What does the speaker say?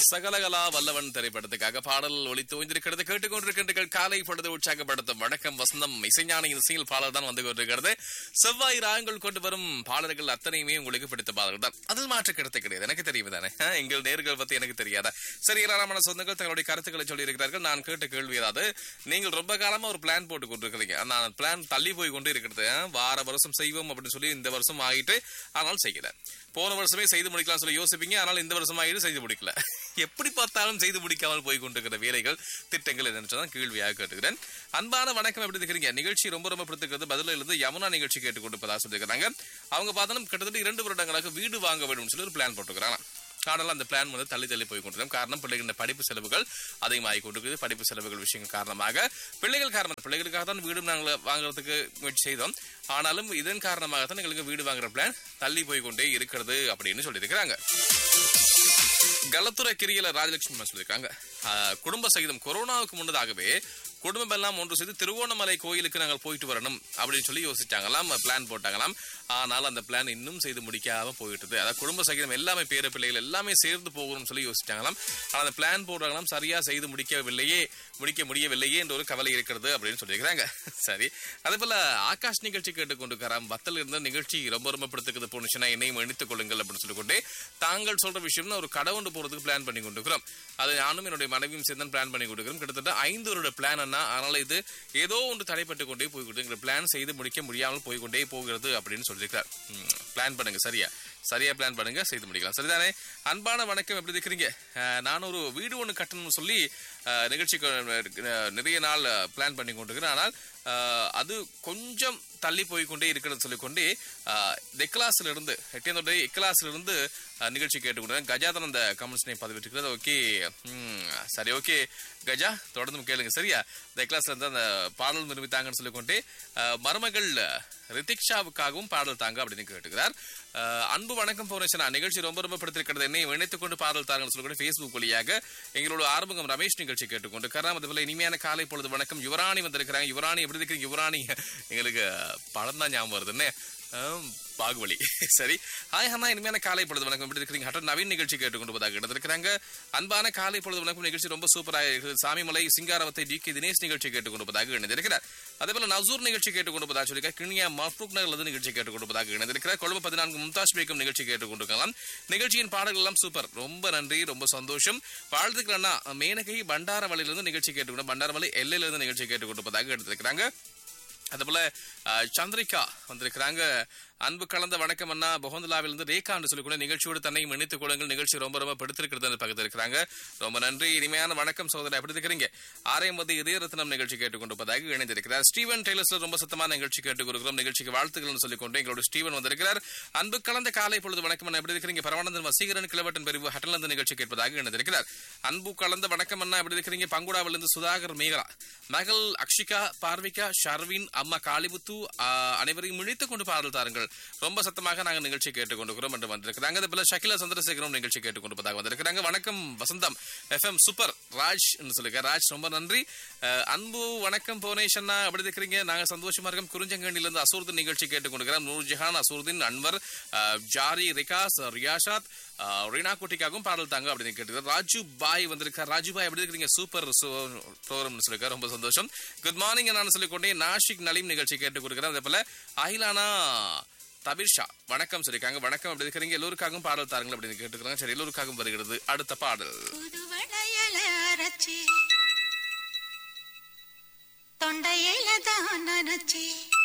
சகலகலா வல்லவன் திரைப்படத்துக்காக பாடல் ஒளித்து ஓய்ந்திருக்கிறது கேட்டுக்கொண்டிருக்கின்ற காலை பொழுது உற்சாகப்படுத்தும் வணக்கம் வசந்தம் இசைஞானியின் இசையில் பாடல் தான் வந்து கொண்டிருக்கிறது செவ்வாய் ராகங்கள் கொண்டு வரும் பாடல்கள் அத்தனையுமே உங்களுக்கு பிடித்த பாடல்கள் தான் அதில் மாற்று கருத்து கிடையாது எனக்கு தெரியும் தானே ஆ, எங்கள் நேர்கள் பத்தி எனக்கு தெரியாதா சரி ஏராளமான சொந்தங்கள் தங்களுடைய கருத்துக்களை சொல்லி இருக்கிறார்கள் நான் கேட்ட கேள்வி ஏதாவது நீங்கள் ரொம்ப காலமா ஒரு பிளான் போட்டு கொண்டிருக்கிறீங்க நான் பிளான் தள்ளி போய் கொண்டு இருக்கிறது ஆ, வார வருஷம் செய்வோம் அப்படின்னு சொல்லி இந்த வருஷம் ஆகிட்டு ஆனால் செய்யல போன வருஷமே செய்து முடிக்கலாம் சொல்லி யோசிப்பீங்க ஆனால் இந்த வருஷம் ஆகிட்டு செய்து முடிக்கல எப்படி பார்த்தாலும் செய்து முடிக்காமல் போய் கொண்டிருக்கிற வேலைகள் திட்டங்கள் என்னன்னு சொன்னா கேள்வியாக கேட்டுக்கிறேன் அன்பான வணக்கம் எப்படி இருக்கிறீங்க நிகழ்ச்சி ரொம்ப ரொம்ப பிடித்திருக்கிறது பதில இருந்து யமுனா நிகழ்ச்சி கேட்டுக் கொண்டிருப்பதாக சொல்லியிருக்கிறாங்க அவங்க பார்த்தாலும் கிட்டத்தட்ட இரண்டு வருடங்களாக வீடு வாங்க வேண்டும் சொல்லி ஒரு பிளான் போட்டுக்கிறாங்க காரணம் அந்த பிளான் வந்து தள்ளி தள்ளி போய் கொண்டிருக்கும் காரணம் பிள்ளைகளின் படிப்பு செலவுகள் அதிகமாகி கொண்டிருக்குது படிப்பு செலவுகள் விஷயங்கள் காரணமாக பிள்ளைகள் காரணம் பிள்ளைகளுக்காக தான் வீடு நாங்கள் வாங்குறதுக்கு முயற்சி செய்தோம் ஆனாலும் இதன் காரணமாக தான் எங்களுக்கு வீடு வாங்குற பிளான் தள்ளி போய் கொண்டே இருக்கிறது அப்படின்னு சொல்லியிருக்கிறாங்க கலத்துறை கிரியில ராஜலட்சுமி சொல்லியிருக்காங்க ஆஹ், குடும்ப சகிதம் கொரோனாவுக்கு முன்னதாகவே குடும்பம் எல்லாம் ஒன்று சேர்ந்து திருவோணமலை கோயிலுக்கு நாங்கள் போயிட்டு வரணும் அப்படின்னு சொல்லி யோசிச்சாங்களாம் பிளான் போட்டாங்களாம் ஆனால் அந்த பிளான் இன்னும் செய்து முடிக்காம போயிட்டுது அதாவது குடும்ப சகிதம் எல்லாமே பேர பிள்ளைகள் எல்லாமே சேர்ந்து போகணும்னு சொல்லி யோசிச்சாங்களாம் ஆனால் அந்த பிளான் போடுறாங்களாம் சரியா செய்து முடிக்கவில்லையே முடிக்க முடியவில்லையே என்ற ஒரு கவலை இருக்கிறது அப்படின்னு சொல்லியிருக்கிறாங்க சரி அதே போல ஆகாஷ் நிகழ்ச்சி கேட்டுக்கொண்டிருக்கிறாம் வத்தல் இருந்த நிகழ்ச்சி ரொம்ப ரொம்ப பிடித்துக்குது போனுச்சுன்னா என்னையும் இணைத்துக் கொள்ளுங்கள் அப்படின்னு சொல்லிக்கொண்டு தாங்கள் சொல்ற விஷயம்னு ஒரு கடை ஒன்று போறதுக்கு பிளான் பண்ணி கொண்டிருக்கிறோம் அது நானும் என்னுடைய மனைவியும் சேர்ந்து பிளான் பண்ணி கொடுக்கிறோம் கிட்டத்தட்ட ஐந்து வருட பிளான் என்ன அதனால இது ஏதோ ஒன்று தடைப்பட்டு கொண்டே போய்கிட்டு எங்க பிளான் செய்து முடிக்க முடியாமல் போய்கொண்டே போகிறது அப்படின்னு சொல்லியிருக்கார் பிளான் பண்ணுங்க சரியா சரியா பிளான் பண்ணுங்க செய்து முடிக்கலாம் சரிதானே அன்பான வணக்கம் எப்படி இருக்கிறீங்க அஹ், நான் ஒரு வீடு ஒன்று கட்டணும்னு சொல்லி அஹ், நிகழ்ச்சிக்கு அஹ், நிறைய நாள் பிளான் பண்ணி கொண்டிருக்கிறேன் ஆனால் அஹ், அது கொஞ்சம் தள்ளி போய் கொண்டே இருக்கிறது சொல்லிக்கொண்டே தெக்லாஸ்ல இருந்து எட்டியந்தோட எக்லாஸ்ல இருந்து அஹ், நிகழ்ச்சி கேட்டுக்கொண்டேன் கஜாதன் அந்த கமெண்ட்ஸ்னை பதிவிட்டிருக்கிறது ஓகே சரி ஓகே கஜா தொடர்ந்து கேளுங்க சரியா தெக்லாஸ்ல இருந்து அந்த பாடல் நிரூபித்தாங்கன்னு சொல்லிக்கொண்டே அஹ், மருமகள் ரித்திக்ஷாவுக்காகவும் பாடல் தாங்க அப்படின்னு கேட்டுக்கிறார் அஹ், அன்பு வணக்கம் போனேஷனா நிகழ்ச்சி ரொம்ப ரொம்ப பிடித்திருக்கிறது என்னை இணைத்துக் கொண்டு பாடல் தாங்கன்னு சொல்லிக்கொண்டு ஃபேஸ்புக் வழியாக எங்களோட ஆரம்பம் ரமேஷ் நிகழ்ச்சி கேட்டுக்கொண்டு கராம் அதுபோல இனிமையான காலை பொழுது வணக்கம் யுவராணி வந்திருக்கிறாங்க யுவராணி எப்படி இருக்கிறீங்க யுவராணி எங்களுக்கு படம் தான் ஞாபகம் வருதுன்னு ஆம், பாகுபலி சரி ஹாய் அண்ணா இனிமையான காலை பொழுது வணக்கம் எப்படி இருக்கிறீங்க ஹட்டன் நவீன் நிகழ்ச்சி கேட்டுக்கொண்டு போதாக இருக்கிறாங்க அன்பான காலை பொழுது வணக்கம் நிகழ்ச்சி ரொம்ப சூப்பராக இருக்குது சாமிமலை சிங்காரவத்தை டி கே தினேஷ் நிகழ்ச்சி கேட்டுக்கொண்டு போதாக இணைந்திருக்கிறார் அதே போல நசூர் நிகழ்ச்சி கேட்டுக்கொண்டு போதாக சொல்லியிருக்க கிண்ணியா மஃப்ரூக் நகர்ல நிகழ்ச்சி கேட்டுக்கொண்டு போதாக இணைந்திருக்கிறார் கொழும்பு பதினான்கு மும்தாஜ் பேக்கும் நிகழ்ச்சி கேட்டுக்கொண்டிருக்கலாம் நிகழ்ச்சியின் பாடல்கள் எல்லாம் சூப்பர் ரொம்ப நன்றி ரொம்ப சந்தோஷம் வாழ்த்துக்கள் அண்ணா மேனகை பண்டாரவளையிலிருந்து நிகழ்ச்சி கேட்டுக்கொண்டு பண்டாரவளை எல்லையில இருந்து நிகழ்ச்சி கேட்டுக்கொண்டு போதாக எடுத்திருக்கிறாங்க அதுபோல அஹ், சந்திரிகா வந்திருக்கிறாங்க அன்பு கலந்த வணக்கம் அண்ணா பொகந்தலாவிலிருந்து ரேகா என்று சொல்லிக்கூட நிகழ்ச்சியோடு தன்னையும் இணைத்துக் கொள்ளுங்கள் நிகழ்ச்சி ரொம்ப ரொம்ப பிடித்திருக்கிறது பக்கத்தில் இருக்கிறாங்க ரொம்ப நன்றி இனிமையான வணக்கம் சகோதரர் எப்படி இருக்கிறீங்க ஆரையம் வந்து இதயரத்னம் நிகழ்ச்சி கேட்டுக்கொண்டிருப்பதாக இணைந்திருக்கிறார் ஸ்டீவன் டெய்லர்ஸ்ல ரொம்ப சத்தமான நிகழ்ச்சி கேட்டுக் கொடுக்கிறோம் நிகழ்ச்சிக்கு வாழ்த்துக்கள் சொல்லிக்கொண்டு எங்களோட ஸ்டீவன் வந்திருக்கிறார் அன்பு கலந்த காலை பொழுது வணக்கம் அண்ணா எப்படி இருக்கிறீங்க பரவானந்தன் வசீகரன் கிளவட்டன் பிரிவு ஹட்டலந்து நிகழ்ச்சி கேட்பதாக இணைந்திருக்கிறார் அன்பு கலந்த வணக்கம் அண்ணா எப்படி இருக்கிறீங்க பங்குடாவிலிருந்து சுதாகர் மேகலா மகள் அக்ஷிகா பார்விகா ஷர்வின் அம்மா காளிமுத்து ஆஹ், அனைவரையும் இணைத்துக் கொண்டு பாடல் தாருங்கள் ரொம்ப சத்தமாக நாங்கள் நிகழ்ச்சி கேட்டுக்கொண்டிருக்கிறோம் என்று வந்திருக்கிறாங்க அதே போல ஷக்கிலா சந்திரசேகரம் நிகழ்ச்சி கேட்டுக்கொண்டிருப்பதாக வந்திருக்கிறாங்க வணக்கம் வசந்தம் எஃப்எம் சூப்பர் ராஜ் சொல்லுங்க ராஜ் ரொம்ப நன்றி அஹ், அன்பு வணக்கம் புவனேஷ் அண்ணா எப்படி இருக்கிறீங்க நாங்க சந்தோஷமா இருக்கோம் குறிஞ்சங்கண்டிலிருந்து அசூர்தின் நிகழ்ச்சி கேட்டுக்கொண்டிருக்கிறோம் நூர்ஜஹான் அசூர்தின் அன்வர் அஹ், ஜாரி ரிகாஸ் ரியாஷாத் அஹ், ரீனா குட்டிக்காகவும் பாடல் தாங்க அப்படின்னு கேட்டுக்கிறார் ராஜு பாய் வந்திருக்கார் ராஜு பாய் எப்படி இருக்கிறீங்க சூப்பர் ப்ரோக்ராம் சொல்லிருக்காரு ரொம்ப சந்தோஷம் குட் மார்னிங் நான் சொல்லிக்கொண்டே நாஷிக் நலீம் நிகழ்ச்சி கேட்டுக் கொடுக்கிறேன் அதே போல அகிலானா தபிர்ஷா வணக்கம் சொல்லிருக்காங்க வணக்கம் எப்படி இருக்கிறீங்க எல்லோருக்காகவும் பாடல் தாருங்கள் அப்படின்னு கேட்டுக்கிறாங்க சரி எல்லோருக்காகவும் வருகிறது அடுத்த பாடல் புதுவளையல அரைச்சி தொண்டையில தான் நனைச்சி